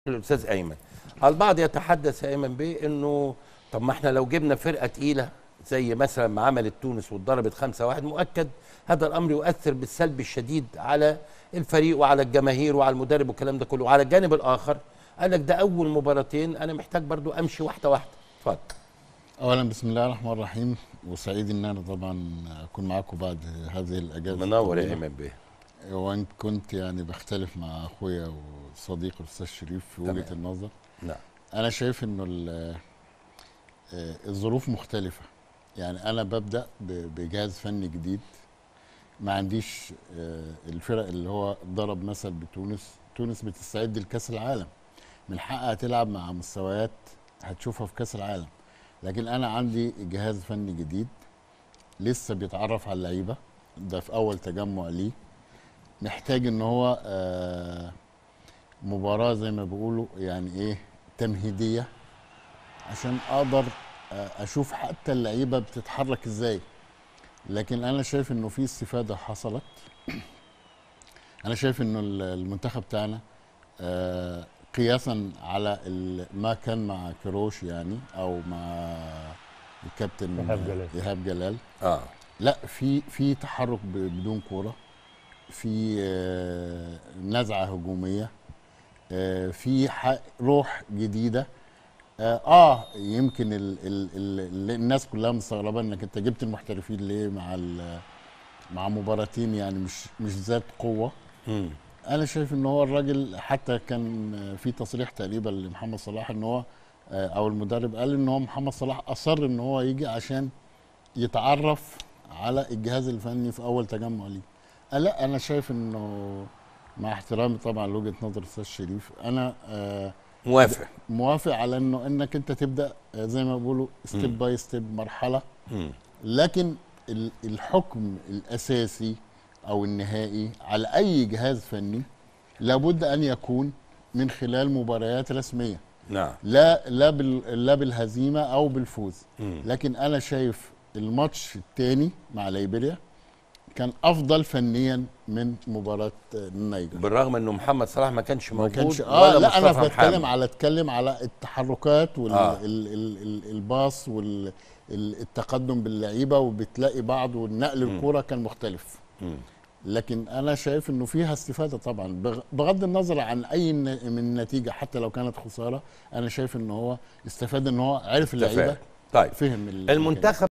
الاستاذ ايمن البعض يتحدث يا ايمن بيه انه طب ما احنا لو جبنا فرقه تقيله زي مثلا ما عملت تونس واتضربت 5 1 مؤكد هذا الامر يؤثر بالسلب الشديد على الفريق وعلى الجماهير وعلى المدرب والكلام ده كله وعلى الجانب الاخر قال لك ده اول مباراتين انا محتاج برضو امشي واحده واحده اتفضل اولا بسم الله الرحمن الرحيم وسعيد ان انا طبعا اكون معاكم بعد هذه الاجازه منور يا الطويلة. ايمن بيه وان كنت يعني بختلف مع اخويا وصديقي الاستاذ شريف في وجهه تمام. النظر نعم انا شايف انه ال- آه، الظروف مختلفه يعني انا ببدا ب- بجهاز فني جديد ما عنديش آه، الفرق اللي هو ضرب مثل بتونس تونس بتستعد لكاس العالم من حقها تلعب مع مستويات هتشوفها في كاس العالم لكن انا عندي جهاز فني جديد لسه بيتعرف على اللعيبه ده في اول تجمع ليه محتاج ان هو آه، مباراه زي ما بيقولوا يعني ايه تمهيديه عشان اقدر آه، اشوف حتى اللعيبه بتتحرك ازاي لكن انا شايف انه في استفاده حصلت انا شايف انه ال- المنتخب بتاعنا آه، قياسا على ال- ما كان مع كروش يعني او مع الكابتن إيهاب جلال. ايهاب جلال اه لا في في تحرك ب- بدون كوره في آه، نزعه هجوميه آه، في ح- روح جديده اه, آه يمكن ال ال ال الناس كلها مستغربه انك انت جبت المحترفين ليه مع ال- مع مباراتين يعني مش مش ذات قوه مم. انا شايف ان هو الراجل حتى كان في تصريح تقريبا لمحمد صلاح ان هو آه، او المدرب قال ان هو محمد صلاح اصر ان هو يجي عشان يتعرف على الجهاز الفني في اول تجمع ليه قال لا انا شايف انه مع احترامي طبعا لوجهه نظر الاستاذ شريف انا آه، موافق موافق على انه انك انت تبدا آه، زي ما بيقولوا ستيب باي ستيب مرحله مم. لكن ال- الحكم الاساسي او النهائي على اي جهاز فني لابد ان يكون من خلال مباريات رسميه نعم لا لا بال لا بالهزيمه او بالفوز مم. لكن انا شايف الماتش الثاني مع ليبيريا كان افضل فنيا من مباراه آه، النيجر بالرغم انه محمد صلاح ما كانش ما موجود كانش اه ولا لا انا مصطفى بتكلم محمد. على اتكلم على التحركات وال آه. ال ال ال الباص والتقدم باللعيبه وبتلاقي بعض والنقل الكوره كان مختلف مم. لكن انا شايف انه فيها استفاده طبعا بغ- بغض النظر عن اي ن- من النتيجه حتى لو كانت خساره انا شايف ان هو استفاد ان هو عرف اللعيبه اتفق. طيب فهم ال- المنتخب